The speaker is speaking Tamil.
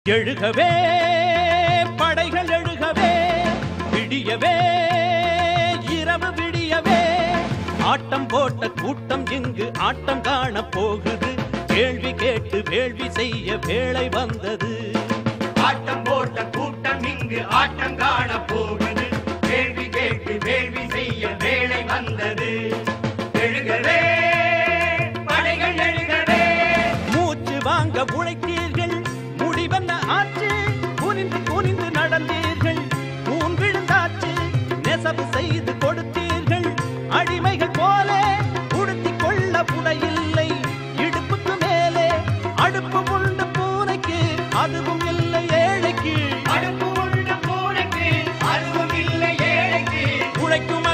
எழுகவே படைகள் எழுகவே விடியவே இரவு விடியவே ஆட்டம் போட்ட கூட்டம் இங்கு ஆட்டம் காண போகுது கேள்வி கேட்டு வேள்வி செய்ய வேளை வந்தது ஆட்டம் போட்ட கூட்டம் இங்கு ஆட்டம் காண போகுது கேள்வி கேட்டு வேள்வி செய்ய வேலை வந்தது எழுகவே படைகள் எழுகவே மூச்சு வாங்க உழைத்தீர்கள் முடிவென்ன ஆச்சு குனிந்து குனிந்து நடந்தீர்கள் ஊன் விழுந்தாச்சு நெசவு செய்து கொடுத்தீர்கள் அடிமைகள் போல உடுத்திக் கொள்ள புடையில்லை இடுப்புக்கு மேலே அடுப்பு உண்டு பூனைக்கு அதுவும் இல்லை ஏழைக்கு அடுப்பு உள்ள பூனைக்கு அதுவும் இல்லை ஏழைக்கு உழைக்கும்